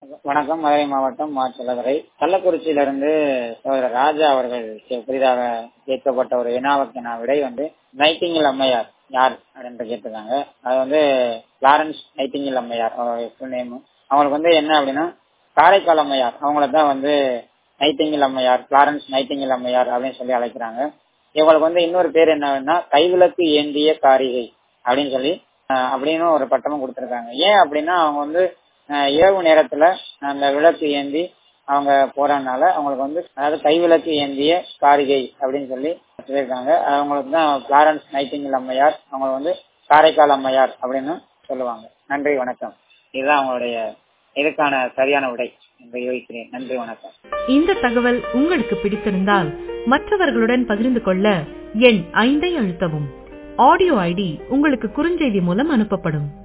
வணக்கம் மதுரை மாவட்டம் மாச்சலவரை கள்ளக்குறிச்சியிலிருந்து சகோதரர் ராஜா அவர்கள் கே- புதிதாக கேட்கப்பட்ட ஒரு வினாவுக்கான விடை வந்து நைட்டிங்கில் அம்மையார் யார் அப்படின்னு கேட்டிருக்காங்க அது வந்து லாரன்ஸ் நைட்டிங்கில் அம்மையார் அவருடைய ஃபுல் நேம் அவங்களுக்கு வந்து என்ன அப்படின்னா காரைக்கால் அம்மையார் அவங்கள தான் வந்து நைட்டிங்கில் அம்மையார் கிளாரன்ஸ் நைட்டிங்கில் அம்மையார் அப்படின்னு சொல்லி அழைக்கிறாங்க இவங்களுக்கு வந்து இன்னொரு பேர் என்னன்னா கைவிளக்கு ஏந்திய காரிகை அப்படின்னு சொல்லி அஹ், அப்படின்னு ஒரு பட்டமும் கொடுத்திருக்காங்க ஏன் அப்படின்னா அவங்க வந்து அஹ், இரவு நேரத்துல அந்த விளக்கு ஏந்தி அவங்க போறதுனால அவங்களுக்கு வந்து அதாவது கைவிளக்கு ஏந்திய காரிகை அப்படின்னு சொல்லி சொல்லியிருக்காங்க அவங்களுக்கு தான் கிளாரன்ஸ் நைட்டிங்கில் அம்மையார் அவங்க வந்து காரைக்கால் அம்மையார் அப்படின்னு சொல்லுவாங்க நன்றி வணக்கம் இதுதான் அவங்களுடைய இதுக்கான சரியான விடை என்று யோசிக்கிறேன் நன்றி வணக்கம் இந்த தகவல் உங்களுக்கு பிடித்திருந்தால் மற்றவர்களுடன் பகிர்ந்து கொள்ள எண் ஐந்தை அழுத்தவும் ஆடியோ ஐடி உங்களுக்கு குறுஞ்செய்தி மூலம் அனுப்பப்படும்